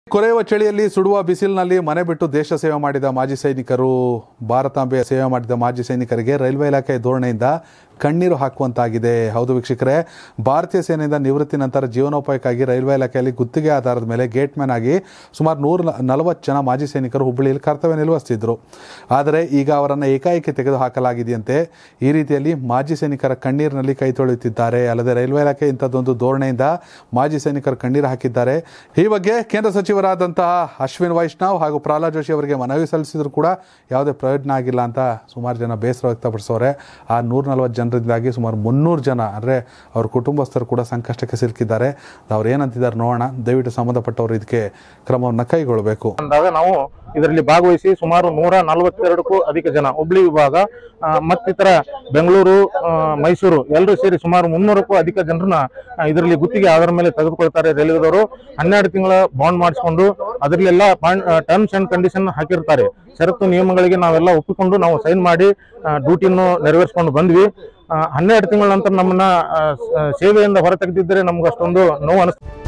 ಕೊರೆಯುವ ಚಳಿಯಲ್ಲಿ ಸುಡುವ ಬಿಸಿಲಿನಲ್ಲಿ ಮನೆ ಬಿಟ್ಟು ದೇಶ ಸೇವೆ ಮಾಡಿದ ಮಾಜಿ ಸೈನಿಕರು ಭಾರತಾಂಬೆಯ ಸೇವೆ ಮಾಡಿದ ಮಾಜಿ ಸೈನಿಕರಿಗೆ ರೈಲ್ವೆ ಇಲಾಖೆ ಧೋರಣೆಯಿಂದ ಕಣ್ಣೀರು ಹಾಕುವಂತಾಗಿದೆ ಹೌದು ವೀಕ್ಷಕರೇ ಭಾರತೀಯ ಸೇನೆಯಿಂದ ನಿವೃತ್ತಿ ನಂತರ ಜೀವನೋಪಾಯಕ್ಕಾಗಿ ರೈಲ್ವೆ ಇಲಾಖೆಯಲ್ಲಿ ಗುತ್ತಿಗೆ ಆಧಾರದ ಮೇಲೆ ಗೇಟ್ಮ್ಯಾನ್ ಆಗಿ ಸುಮಾರು ನೂರ ನಲವತ್ತು ಜನ ಮಾಜಿ ಸೈನಿಕರು ಹುಬ್ಬಳ್ಳಿಯಲ್ಲಿ ಕರ್ತವ್ಯ ನಿರ್ವಹಿಸ್ತಿದ್ರು ಆದರೆ ಈಗ ಅವರನ್ನು ಏಕಾಏಕಿ ತೆಗೆದು ಹಾಕಲಾಗಿದೆಯಂತೆ ಈ ರೀತಿಯಲ್ಲಿ ಮಾಜಿ ಸೈನಿಕರ ಕಣ್ಣೀರಿನಲ್ಲಿ ಕೈ ತೊಳೆಯುತ್ತಿದ್ದಾರೆ ಅಲ್ಲದೆ ರೈಲ್ವೆ ಇಲಾಖೆ ಇಂಥದ್ದೊಂದು ಧೋರಣೆಯಿಂದ ಮಾಜಿ ಸೈನಿಕರು ಕಣ್ಣೀರು ಹಾಕಿದ್ದಾರೆ ಈ ಬಗ್ಗೆ ಕೇಂದ್ರ ಸಚಿವರಾದಂತಹ ಅಶ್ವಿನ್ ವೈಷ್ಣವ್ ಹಾಗೂ ಪ್ರಹ್ಲಾದ್ ಜೋಶಿ ಅವರಿಗೆ ಮನವಿ ಸಲ್ಲಿಸಿದ್ರು ಕೂಡ ಯಾವುದೇ ಪ್ರಯೋಜನ ಆಗಿಲ್ಲ ಅಂತ ಸುಮಾರು ಜನ ಬೇಸರ ವ್ಯಕ್ತಪಡಿಸೋರೆ ಆ ನೂರ ನಲ್ವತ್ತು ಜನರಿಂದಾಗಿ ಸುಮಾರು ಮುನ್ನೂರು ಜನ ಅಂದರೆ ಅವ್ರ ಕುಟುಂಬಸ್ಥರು ಕೂಡ ಸಂಕಷ್ಟಕ್ಕೆ ಸಿಲುಕಿದ್ದಾರೆ ಅವ್ರು ಏನಂತಿದ್ದಾರೆ ನೋಡೋಣ ದಯವಿಟ್ಟು ಸಂಬಂಧಪಟ್ಟವರು ಇದಕ್ಕೆ ಕ್ರಮವನ್ನು ಕೈಗೊಳ್ಳಬೇಕು ಅಂದಾಗ ನಾವು ಇದರಲ್ಲಿ ಭಾಗವಹಿಸಿ ಸುಮಾರು ನೂರ ನಲವತ್ತೆರಡಕ್ಕೂ ಅಧಿಕ ಜನ ಹುಬ್ಳಿ ವಿಭಾಗ ಆ, ಮತ್ತಿತರ ಬೆಂಗಳೂರು ಆ, ಮೈಸೂರು ಎಲ್ಲರೂ ಸೇರಿ ಸುಮಾರು ಮುನ್ನೂರಕ್ಕೂ ಅಧಿಕ ಜನರನ್ನ ಆ, ಇದರಲ್ಲಿ ಗುತ್ತಿಗೆ ಆಧಾರ ಮೇಲೆ ತೆಗೆದುಕೊಳ್ತಾರೆ ರೈಲ್ವೆದವರು ಹನ್ನೆರಡು ತಿಂಗಳ ಬಾಂಡ್ ಮಾಡಿಸ್ಕೊಂಡು ಅದರಲ್ಲೆಲ್ಲ ಟರ್ಮ್ಸ್ ಅಂಡ್ ಕಂಡೀಷನ್ ಹಾಕಿರ್ತಾರೆ ಷರತ್ತು ನಿಯಮಗಳಿಗೆ ನಾವೆಲ್ಲ ಒಪ್ಪಿಕೊಂಡು ನಾವು ಸೈನ್ ಮಾಡಿ ಡ್ಯೂಟಿಯನ್ನು ನೆರವೇರಿಸ್ಕೊಂಡು ಬಂದ್ವಿ ಆ, ಹನ್ನೆರಡು ತಿಂಗಳ ನಂತರ ನಮ್ಮನ್ನ ಆ, ಸ- ಸೇವೆಯಿಂದ ಹೊರ ತೆಗೆದಿದ್ದರೆ ನಮ್ಗೆ ಅಷ್ಟೊಂದು ನೋವು ಅನಿಸ್ತು